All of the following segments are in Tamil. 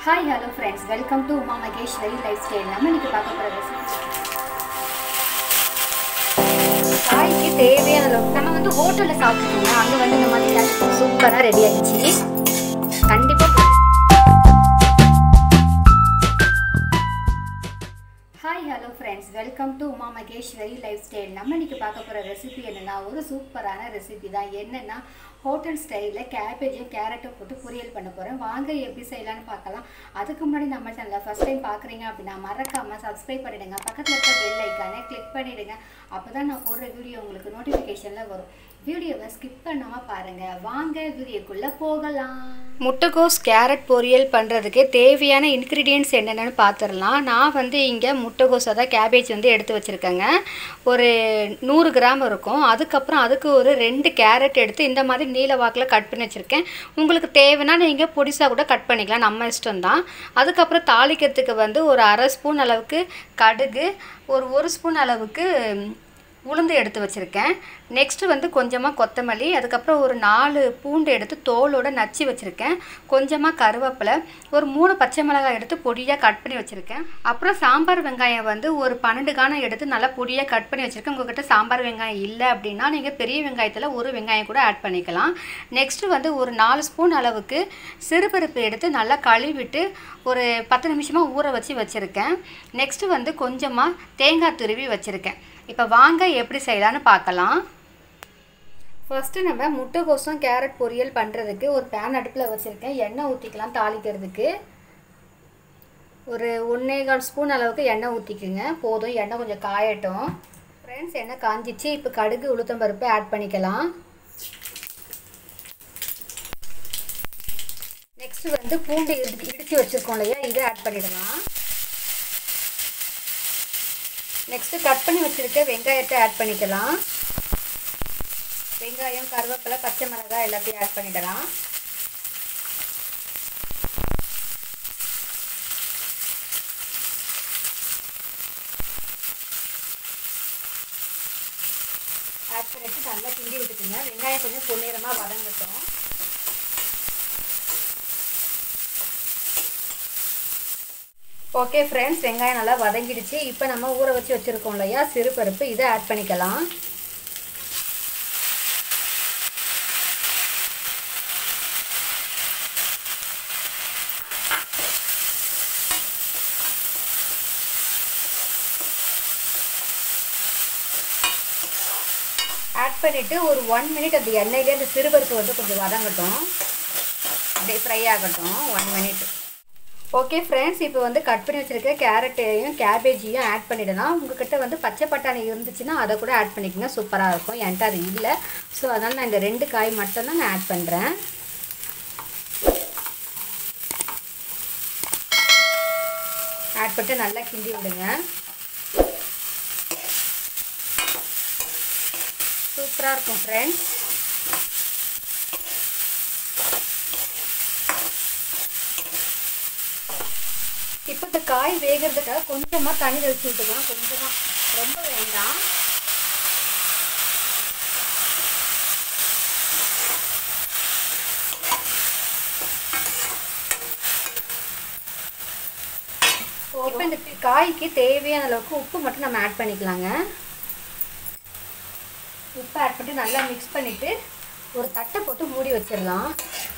hi hello friends welcome to Uma Maheswari life style நம்ம இன்னைக்கு பார்க்க போகிற ரெசிபி காய்க்கு தேவையான அளவு நம்ம வந்து ஹோட்டலில் சாப்பிட்டுருக்கோங்க அங்கே வந்து இந்த மாதிரி சூப்பராக ரெடி ஆயிடுச்சு கண்டிப்பாக hi hello friends welcome to Uma Maheswari life style நம்ம இன்னைக்கு பார்க்க போகிற ரெசிபி என்னென்னா ஒரு சூப்பரான ரெசிபி தான் என்னென்னா ஹோட்டல் ஸ்டைலில் கேபேஜும் கேரட்டும் போட்டு பொரியல் பண்ண போகிறேன் வாங்க எப்படி செய்யலாம்னு பார்க்கலாம் அதுக்கு முன்னாடி நம்ம சேனலில் ஃபஸ்ட் டைம் பார்க்குறீங்க அப்படின்னா மறக்காமல் சப்ஸ்கிரைப் பண்ணிவிடுங்க பக்கத்தில் இருக்க பெல் ஐக்கானை கிளிக் பண்ணிவிடுங்க அப்போ தான் நான் போடுற வீடியோ உங்களுக்கு நோட்டிஃபிகேஷனில் வரும் வீடியோவை ஸ்கிப் பண்ணாமல் பாருங்கள் வாங்க வீடியோக்குள்ளே போகலாம் முட்டைகோஸ் கேரட் பொரியல் பண்ணுறதுக்கு தேவையான இன்க்ரீடியன்ட்ஸ் என்னென்னு பார்த்துடலாம் நான் வந்து இங்கே முட்டைகோஸ் அதான் கேபேஜ் வந்து எடுத்து வச்சுருக்கேங்க ஒரு நூறு கிராம் இருக்கும் அதுக்கப்புறம் அதுக்கு ஒரு ரெண்டு கேரட் எடுத்து இந்த மாதிரி நீல வாக்கில் கட் பண்ணி வச்சுருக்கேன் உங்களுக்கு தேவைன்னா நீங்கள் பொடிசாக கூட கட் பண்ணிக்கலாம் நம்ம இஷ்டம் தான் அதுக்கப்புறம் தாளிக்கிறதுக்கு வந்து ஒரு அரை ஸ்பூன் அளவுக்கு கடுகு ஒரு ஒரு ஸ்பூன் அளவுக்கு உளுந்து எடுத்து வச்சுருக்கேன் நெக்ஸ்ட்டு வந்து கொஞ்சமாக கொத்தமல்லி அதுக்கப்புறம் ஒரு நாலு பூண்டு எடுத்து தோலோட நச்சு வச்சுருக்கேன் கொஞ்சமாக கருவேப்பிலை ஒரு மூணு பச்சை மிளகாய் எடுத்து பொடியாக கட் பண்ணி வச்சுருக்கேன் அப்புறம் சாம்பார் வெங்காயம் வந்து ஒரு பன்னெண்டு கானம் எடுத்து நல்லா பொடியாக கட் பண்ணி வச்சுருக்கேன் உங்கள்கிட்ட சாம்பார் வெங்காயம் இல்லை அப்படின்னா நீங்கள் பெரிய வெங்காயத்தில் ஒரு வெங்காயம் கூட ஆட் பண்ணிக்கலாம் நெக்ஸ்ட்டு வந்து ஒரு நாலு ஸ்பூன் அளவுக்கு சிறுபருப்பு எடுத்து நல்லா கழுவிட்டு ஒரு பத்து நிமிஷமாக ஊற வச்சு வச்சுருக்கேன் நெக்ஸ்ட்டு வந்து கொஞ்சமாக தேங்காய் துருவி வச்சுருக்கேன் இப்போ வாங்க எப்படி செய்யலான்னு பார்க்கலாம் ஃபஸ்ட்டு நம்ம முட்டைகோசம் கேரட் பொரியல் பண்ணுறதுக்கு ஒரு பேன் அடுப்பில் வச்சுருக்கேன் எண்ணெய் ஊற்றிக்கலாம் தாளிக்கிறதுக்கு ஒரு ஒன்றே கால் ஸ்பூன் அளவுக்கு எண்ணெய் ஊற்றிக்குங்க போதும் எண்ணெய் கொஞ்சம் காயட்டும் ஃப்ரெண்ட்ஸ் எண்ணெய் காஞ்சிச்சு இப்போ கடுகு உளுத்தம்பருப்பு ஆட் பண்ணிக்கலாம் நெக்ஸ்ட்டு வந்து பூண்டு இடிச்சு இடித்து வச்சுருக்கோம் இல்லையா இதை ஆட் பண்ணிடலாம் நெக்ஸ்ட்டு கட் பண்ணி வச்சுருக்க வெங்காயத்தை ஆட் பண்ணிக்கலாம் வெங்காயம் கருவேப்பிலை பச்சை மிளகாய் எல்லாத்தையும் ஆட் பண்ணிடலாம் ஆட் பண்ணிட்டு நல்லா கிண்டி விட்டுக்குங்க வெங்காயம் கொஞ்சம் பொன்னிறமாக வதங்கட்டும் ஓகே ஃப்ரெண்ட்ஸ் வெங்காயம் நல்லா வதங்கிடுச்சு இப்போ நம்ம ஊற வச்சு வச்சுருக்கோம் இல்லையா சிறுபருப்பு இதை ஆட் பண்ணிக்கலாம் ஆட் பண்ணிவிட்டு ஒரு ஒன் மினிட் அந்த எண்ணெயிலே அந்த சிறுபருப்பு வந்து கொஞ்சம் வதங்கட்டும் அப்படியே ஃப்ரை ஆகட்டும் ஒன் மினிட் ஓகே ஃப்ரெண்ட்ஸ் இப்போ வந்து கட் பண்ணி வச்சுருக்க கேரட்டையும் கேபேஜையும் ஆட் பண்ணிடலாம் உங்ககிட்ட வந்து பச்சை பட்டாணி இருந்துச்சுன்னா அதை கூட ஆட் பண்ணிக்கோங்க சூப்பராக இருக்கும் என்கிட்ட அது இல்லை ஸோ அதனால் நான் இந்த ரெண்டு காய் மட்டும்தான் நான் ஆட் பண்ணுறேன் ஆட் பண்ணிட்டு நல்லா கிண்டி விடுங்க சூப்பராக இருக்கும் ஃப்ரெண்ட்ஸ் இப்போ இந்த காய் வேகிறதுக்காக கொஞ்சமாக தண்ணி தெளிச்சு விட்டுக்கலாம் கொஞ்சமாக ரொம்ப வேண்டாம் இப்போ இந்த காய்க்கு தேவையான அளவுக்கு உப்பு மட்டும் நம்ம ஆட் பண்ணிக்கலாங்க உப்பு ஆட் பண்ணிட்டு நல்லா மிக்ஸ் பண்ணிவிட்டு ஒரு தட்டை போட்டு மூடி வச்சிடலாம்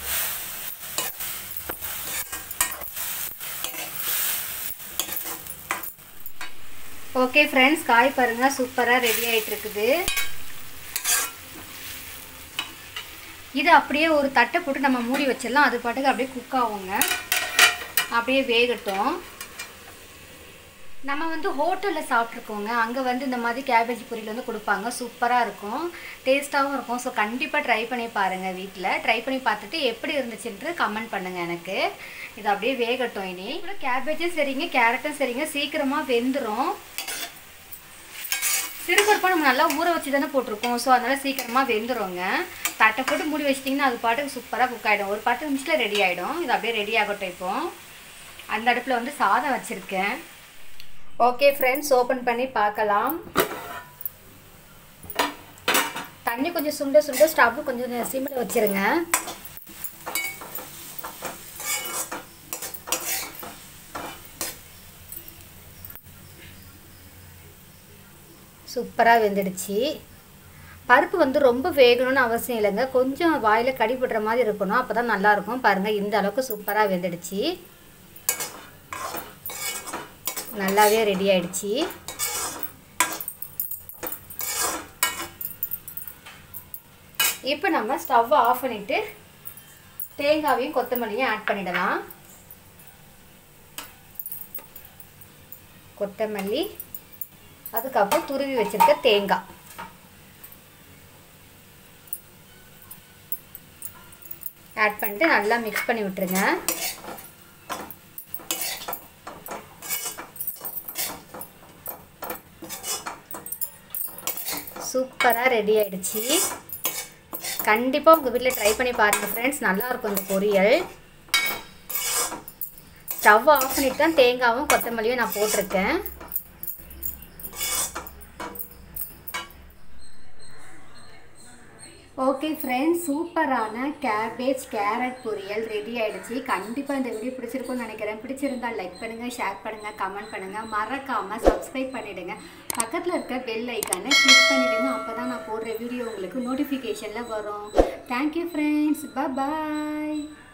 ஓகே ஃப்ரெண்ட்ஸ் காய் பாருங்கள் சூப்பராக ரெடி ஆகிட்டு இருக்குது இது அப்படியே ஒரு தட்டை போட்டு நம்ம மூடி வச்சிடலாம் அது பாட்டுக்கு அப்படியே குக் ஆகுங்க அப்படியே வேகட்டும் நம்ம வந்து ஹோட்டலில் சாப்பிட்ருக்கோங்க அங்கே வந்து இந்த மாதிரி கேபேஜ் பொரியல் வந்து கொடுப்பாங்க சூப்பராக இருக்கும் டேஸ்ட்டாகவும் இருக்கும் ஸோ கண்டிப்பாக ட்ரை பண்ணி பாருங்கள் வீட்டில் ட்ரை பண்ணி பார்த்துட்டு எப்படி இருந்துச்சுன்ட்டு கமெண்ட் பண்ணுங்கள் எனக்கு இது அப்படியே வேகட்டும் இனி கேபேஜும் சரிங்க கேரட்டும் சரிங்க சீக்கிரமாக வெந்துடும் சிறுபருப்பை நம்ம நல்லா ஊற வச்சு தானே போட்டிருக்கோம் ஸோ அதனால் சீக்கிரமாக வெந்துருங்க தட்டை போட்டு மூடி வச்சிட்டிங்கன்னா அது பாட்டுக்கு சூப்பராக குக் ஆகிடும் ஒரு பத்து நிமிஷத்தில் ரெடி ஆகிடும் இது அப்படியே ரெடி ஆகட்டும் இப்போ அந்த அடுப்பில் வந்து சாதம் வச்சுருக்கேன் ஓகே ஃப்ரெண்ட்ஸ் ஓப்பன் பண்ணி பார்க்கலாம் தண்ணி கொஞ்சம் சுண்ட சுண்ட ஸ்டவ் கொஞ்சம் சிம்மில் வச்சுருங்க சூப்பராக வெந்துடுச்சு பருப்பு வந்து ரொம்ப வேகணும்னு அவசியம் இல்லைங்க கொஞ்சம் வாயில் கடிபடுற மாதிரி இருக்கணும் அப்போ தான் நல்லாயிருக்கும் பாருங்கள் இந்த அளவுக்கு சூப்பராக வெந்துடுச்சு நல்லாவே ரெடி ஆயிடுச்சு இப்போ நம்ம ஸ்டவ்வை ஆஃப் பண்ணிவிட்டு தேங்காவையும் கொத்தமல்லியும் ஆட் பண்ணிடலாம் கொத்தமல்லி அதுக்கப்புறம் துருவி வச்சுருக்க தேங்காய் ஆட் பண்ணிட்டு நல்லா மிக்ஸ் பண்ணி விட்டுருங்க சூப்பராக ரெடி ஆயிடுச்சு கண்டிப்பாக உங்கள் வீட்டில் ட்ரை பண்ணி பாருங்கள் ஃப்ரெண்ட்ஸ் நல்லாயிருக்கும் இந்த பொரியல் ஸ்டவ் ஆஃப் பண்ணிட்டு தான் தேங்காவும் கொத்தமல்லியும் நான் போட்டிருக்கேன் ஓகே ஃப்ரெண்ட்ஸ் சூப்பரான கேபேஜ் கேரட் பொரியல் ரெடி ஆகிடுச்சு கண்டிப்பாக இந்த வீடியோ பிடிச்சிருக்கும்னு நினைக்கிறேன் பிடிச்சிருந்தால் லைக் பண்ணுங்கள் ஷேர் பண்ணுங்கள் கமெண்ட் பண்ணுங்கள் மறக்காமல் சப்ஸ்கிரைப் பண்ணிவிடுங்க பக்கத்தில் இருக்க பெல் ஐக்கானை கிளிக் பண்ணிவிடுங்க அப்போ தான் நான் போடுற வீடியோ உங்களுக்கு நோட்டிஃபிகேஷனில் வரும் தேங்க்யூ ஃப்ரெண்ட்ஸ் பாய்